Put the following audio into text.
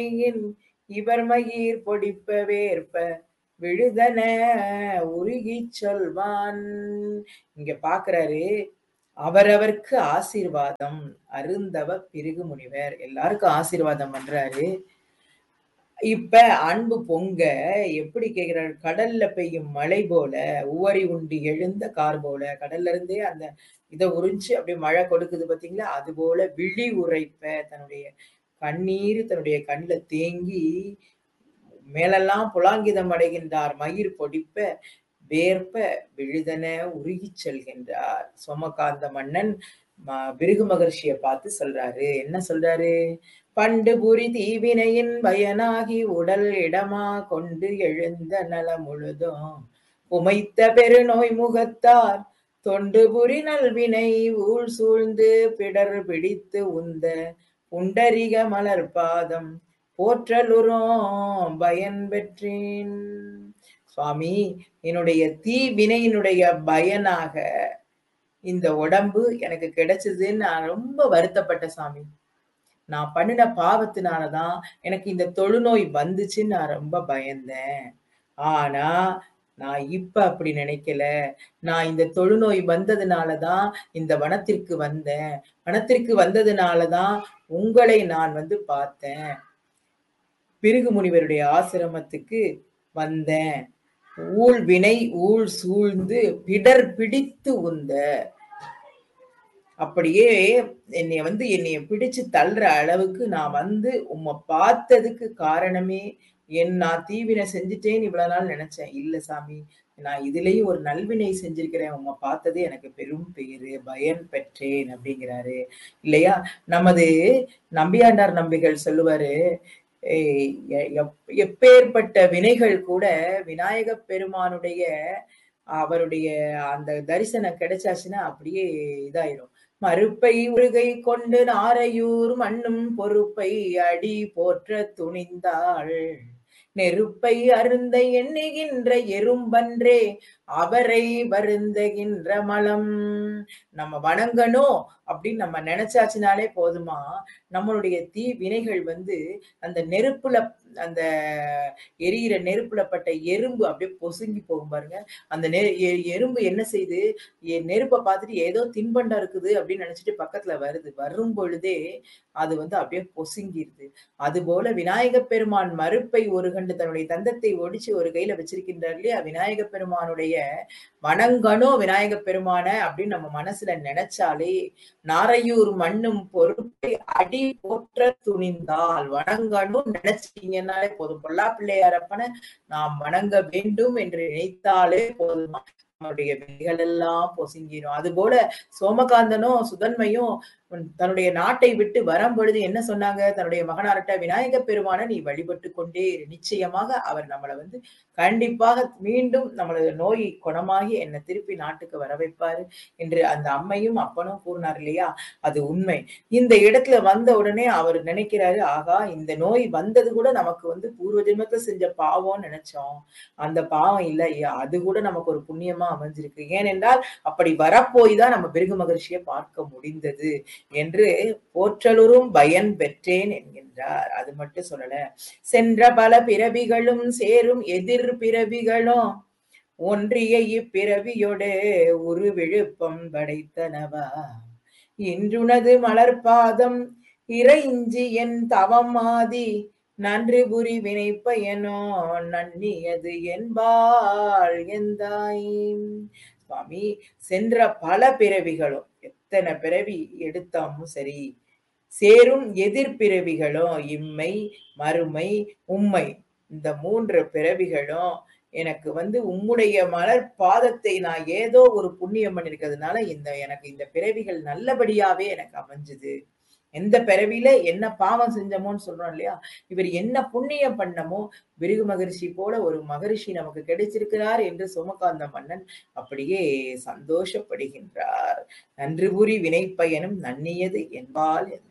இவர் மயிர் பொடிப்ப வேற்ப விழுதன உருகிச் சொல்வான் இங்க பாக்குறாரு அவரவர்க்கு ஆசீர்வாதம் அருந்தவ பிருகு முனிவர் எல்லாருக்கும் ஆசீர்வாதம் பண்றாரு இப்ப அன்பு பொங்க எப்படி கேக்குறாரு கடல்ல பெய்யும் மழை போல உவரி உண்டி எழுந்த கார் போல கடல்ல இருந்தே அந்த இதை உறிஞ்சு அப்படியே மழை கொடுக்குது பாத்தீங்களா அது போல விழி உரைப்ப தன்னுடைய கண்ணீர் தன்னுடைய கண்ணுல தேங்கி மேலெல்லாம் புலாங்கிதம் அடைகின்றார் மயிர் பொடிப்ப வேர்ப்ப விழுதன உருகிச் செல்கின்றார் சோமகாந்த மன்னன் ம- பிருகு மகர்ஷியை பார்த்து சொல்றாரு என்ன சொல்றாரு பண்டு புரி தீவினையின் பயனாகி உடல் இடமா கொண்டு எழுந்த நல முழுதும் உமைத்த பெருநோய் முகத்தார் தொண்டு புரி நல்வினை ஊழ் சூழ்ந்து பிடர் பிடித்து உந்த புண்டரிக மலர் பாதம் போற்றலுறும் பயன் பெற்றேன் சுவாமி என்னுடைய தீ வினையினுடைய பயனாக இந்த உடம்பு எனக்கு கிடைச்சதுன்னு நான் ரொம்ப வருத்தப்பட்ட சாமி நான் பண்ணின பாவத்தினாலதான் எனக்கு இந்த தொழுநோய் வந்துச்சுன்னு நான் ரொம்ப பயந்தேன் ஆனா நான் இப்ப அப்படி நினைக்கல நான் இந்த தொழுநோய் வந்ததுனாலதான் இந்த வனத்திற்கு வந்தேன் வனத்திற்கு வந்ததுனாலதான் உங்களை நான் வந்து பார்த்தேன் பிருகு முனிவருடைய ஆசிரமத்துக்கு வந்தேன் ஊழ் வினை ஊழ் சூழ்ந்து பிடர் பிடித்து உந்த அப்படியே என்னைய வந்து என்னைய பிடிச்சு தள்ளுற அளவுக்கு நான் வந்து உம்மை பார்த்ததுக்கு காரணமே என் நான் தீவினை செஞ்சுட்டேன்னு இவ்வளவு நாள் நினைச்சேன் இல்ல சாமி நான் இதுலயும் ஒரு நல்வினை செஞ்சிருக்கிறேன் உம்மை பார்த்தது எனக்கு பெரும் பேரு பயன் பெற்றேன் அப்படிங்கிறாரு இல்லையா நமது நம்பியாண்டார் நம்பிகள் சொல்லுவாரு ஏய், எ- எப்- எப்பேற்பட்ட வினைகள் கூட விநாயக பெருமானுடைய அவருடைய அந்த தரிசனம் கிடைச்சாச்சுன்னா அப்படியே இதாயிரும் மறுப்பை உருகை கொண்டு நாரையூர் மண்ணும் பொறுப்பை அடி போற்ற துணிந்தாள் நெருப்பை அருந்த எண்ணுகின்ற எறும்பன்றே அவரை வருந்துகின்ற மலம் நம்ம வணங்கணும் அப்படின்னு நம்ம நினைச்சாச்சுனாலே போதுமா நம்மளுடைய தீ வினைகள் வந்து அந்த நெருப்புல அந்த எரியிற நெருப்புல பட்ட எறும்பு அப்படியே பொசுங்கி போகும் பாருங்க அந்த நெ எ- எறும்பு என்ன செய்யுது எ- நெருப்பை பார்த்துட்டு ஏதோ தின்பண்டம் இருக்குது அப்படின்னு நினைச்சிட்டு பக்கத்துல வருது வரும் பொழுதே அது வந்து அப்படியே பொசுங்கிருது அதுபோல விநாயக பெருமான் மறுப்பை ஒரு கண்டு தன்னுடைய தந்தத்தை ஒடிச்சு ஒரு கையில வச்சிருக்கின்றார் இல்லையா விநாயக பெருமானுடைய வணங்கணும் விநாயக பெருமான அப்படின்னு நம்ம மனசுல நினைச்சாலே நாரையூர் மண்ணும் பொறுப்பை அடி போற்ற துணிந்தால் வணங்கணும் நினைச்சீங்கன்னாலே போதும் பொல்லா பிள்ளையாரப்பனை நாம் வணங்க வேண்டும் என்று நினைத்தாலே போதும் நம்முடைய விதிகள் எல்லாம் பொசுங்கிரும் அது போல சோமகாந்தனும் சுதன்மையும் உன் தன்னுடைய நாட்டை விட்டு வரும் பொழுது என்ன சொன்னாங்க தன்னுடைய மகனார்ட்ட விநாயக பெருமான நீ வழிபட்டு கொண்டே இரு. நிச்சயமாக அவர் நம்மளை வந்து கண்டிப்பாக மீண்டும் நம்மளது நோய் குணமாகி என்னை திருப்பி நாட்டுக்கு வர வைப்பாரு என்று அந்த அம்மையும் அப்பனும் கூறினார் இல்லையா அது உண்மை இந்த இடத்துல வந்த உடனே அவர் நினைக்கிறாரு ஆகா இந்த நோய் வந்தது கூட நமக்கு வந்து பூர்வ ஜென்மத்துல செஞ்ச பாவம்னு நினைச்சோம் அந்த பாவம் இல்ல ஐயா அது கூட நமக்கு ஒரு புண்ணியமா அமைஞ்சிருக்கு ஏனென்றால் அப்படி வரப்போய் தான் நம்ம பிருகு மகர்ஷியை பார்க்க முடிந்தது என்று போற்றலுறும் பயன் பெற்றேன் என்கின்றார் அது மட்டும் சொல்லல சென்ற பல பிறவிகளும் சேரும் எதிர் பிறவிகளும் ஒன்றிய இப்பிறவியோடு உரு விழுப்பம் படைத்தனவா இன்றுனது மலர்பாதம் இறைஞ்சி என் தவம் ஆதி நன்று புரி வினைப்பயனோ நன்னியது என்பாள் எந்தாய் சுவாமி சென்ற பல பிறவிகளும் எத்தனை பிறவி எடுத்தாலும் சரி சேரும் எதிர்பிறவிகளும் இம்மை மறுமை உம்மை இந்த மூன்று பிறவிகளும் எனக்கு வந்து உம்முடைய மலர் பாதத்தை நான் ஏதோ ஒரு புண்ணியம் பண்ணிருக்கிறதுனால இந்த எனக்கு இந்த பிறவிகள் நல்லபடியாவே எனக்கு அமைஞ்சுது எந்த பிறவியில என்ன பாவம் செஞ்சமோன்னு சொல்றோம் இல்லையா இவர் என்ன புண்ணியம் பண்ணமோ பிருகு மகரிஷி போல ஒரு மகரிஷி நமக்கு கிடைச்சிருக்கிறார் என்று சோமகாந்த மன்னன் அப்படியே சந்தோஷப்படுகின்றார் நன்று புரி வினைப்பயனும் நன்னியது என்பால்